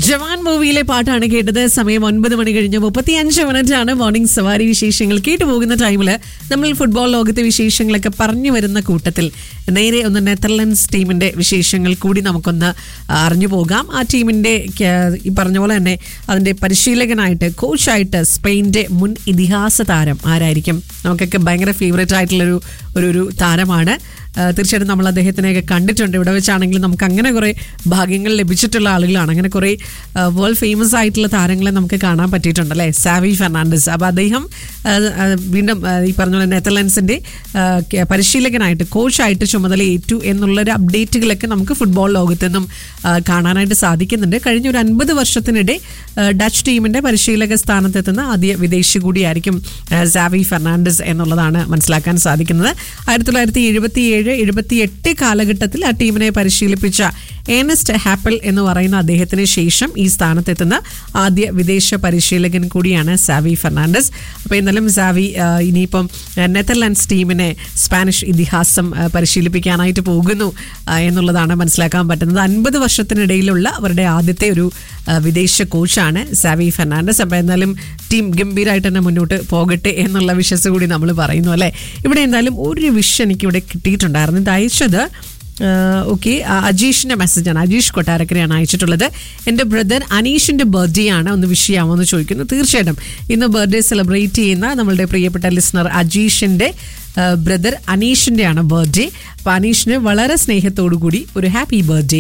ജവാൻ മൂവിയിലെ പാട്ടാണ് കേട്ടത് സമയം ഒൻപത് മണി കഴിഞ്ഞ് മുപ്പത്തി അഞ്ച് മിനിറ്റ് ആണ് മോർണിംഗ് സവാരി വിശേഷങ്ങൾ കേട്ടു പോകുന്ന ടൈമിൽ നമ്മൾ ഫുട്ബോൾ ലോകത്തെ വിശേഷങ്ങളൊക്കെ പറഞ്ഞു വരുന്ന കൂട്ടത്തിൽ നേരെ ഒന്ന് നെതർലൻഡ്സ് ടീമിന്റെ വിശേഷങ്ങൾ കൂടി നമുക്കൊന്ന് അറിഞ്ഞു പോകാം ആ ടീമിന്റെ ക- ഈ പറഞ്ഞ പോലെ തന്നെ അതിന്റെ പരിശീലകനായിട്ട് കോച്ചായിട്ട് സ്പെയിന്റെ മുൻ ഇതിഹാസ താരം ആരായിരിക്കും നമുക്കൊക്കെ ഭയങ്കര ഫേവറേറ്റ് ആയിട്ടുള്ളൊരു ഒരു ഒരു താരമാണ് ആ, തീർച്ചയായിട്ടും നമ്മൾ അദ്ദേഹത്തിനെയൊക്കെ കണ്ടിട്ടുണ്ട് ഇവിടെ വെച്ചാണെങ്കിലും നമുക്ക് അങ്ങനെ കുറേ ഭാഗ്യങ്ങൾ ലഭിച്ചിട്ടുള്ള ആളുകളാണ് അങ്ങനെ കുറേ വേൾഡ് ഫേമസ് ആയിട്ടുള്ള താരങ്ങളെ നമുക്ക് കാണാൻ പറ്റിയിട്ടുണ്ട് അല്ലേ സാവി ഫെർണാണ്ടസ് അപ്പോൾ അദ്ദേഹം ആ, ആ, വീണ്ടും ആ, ഈ പറഞ്ഞ പോലെ നെതർലൻഡ്സിന്റെ ആ, ക- പരിശീലകനായിട്ട് കോച്ചായിട്ട് ചുമതല ഏറ്റു എന്നുള്ളൊരു അപ്ഡേറ്റുകളൊക്കെ നമുക്ക് ഫുട്ബോൾ ലോകത്ത് നിന്നും ആ, കാണാനായിട്ട് സാധിക്കുന്നുണ്ട് കഴിഞ്ഞ ഒരു അൻപത് വർഷത്തിനിടെ ആ, ഡച്ച് ടീമിന്റെ പരിശീലക സ്ഥാനത്തെത്തുന്ന ആദ്യ വിദേശി കൂടിയായിരിക്കും ആ, സാവി ഫെർണാണ്ടസ് എന്നുള്ളതാണ് മനസ്സിലാക്കാൻ സാധിക്കുന്നത് ആയിരത്തി തൊള്ളായിരത്തി എഴുപത്തി ഏഴ് എഴുപത്തി എട്ട് കാലഘട്ടത്തിൽ ആ ടീമിനെ പരിശീലിപ്പിച്ച ഏനസ്റ്റ് ഹാപ്പൽ എന്ന് പറയുന്ന അദ്ദേഹത്തിന് ശേഷം ഈ സ്ഥാനത്തെത്തുന്ന ആദ്യ വിദേശ പരിശീലകൻ കൂടിയാണ് സാവി ഫെർണാണ്ടസ് അപ്പോൾ എന്നാലും സാവി ആ, ഇനിയിപ്പം ആ, നെതർലാൻഡ്സ് ടീമിനെ സ്പാനിഷ് ഇതിഹാസം ആ, പരിശീലിപ്പിക്കാനായിട്ട് പോകുന്നു ആ, എന്നുള്ളതാണ് മനസ്സിലാക്കാൻ പറ്റുന്നത് അൻപത് വർഷത്തിനിടയിലുള്ള അവരുടെ ആദ്യത്തെ ഒരു ആ, വിദേശ കോച്ചാണ് സാവി ഫെർണാണ്ടസ് അപ്പോൾ എന്തായാലും ടീം ഗംഭീരമായിട്ട് തന്നെ മുന്നോട്ട് പോകട്ടെ എന്നുള്ള വിശ്വസ് കൂടി നമ്മൾ പറയുന്നു അല്ലേ ഇവിടെ എന്തായാലും ഒരു വിഷ് എനിക്ക് ഇവിടെ കിട്ടിയിട്ടുണ്ടായിരുന്നു ഇത് അയച്ചത് ഓക്കെ അജീഷിന്റെ മെസ്സേജാണ് അജീഷ് കൊട്ടാരക്കരയാണ് അയച്ചിട്ടുള്ളത് എൻ്റെ ബ്രദർ അനീഷിന്റെ ബർത്ത്ഡേ ആണ് ഒന്ന് വിഷ് ചെയ്യാമോ എന്ന് ചോദിക്കുന്നു തീർച്ചയായിട്ടും ഇന്ന് ബർത്ത്ഡേ സെലിബ്രേറ്റ് ചെയ്യുന്ന നമ്മളുടെ പ്രിയപ്പെട്ട ലിസണർ അജീഷിന്റെ ബ്രദർ അനീഷിന്റെ ആണ് ബർത്ത്ഡേ അപ്പോൾ അനീഷിന് വളരെ സ്നേഹത്തോടു കൂടി ഒരു ഹാപ്പി ബർത്ത്ഡേ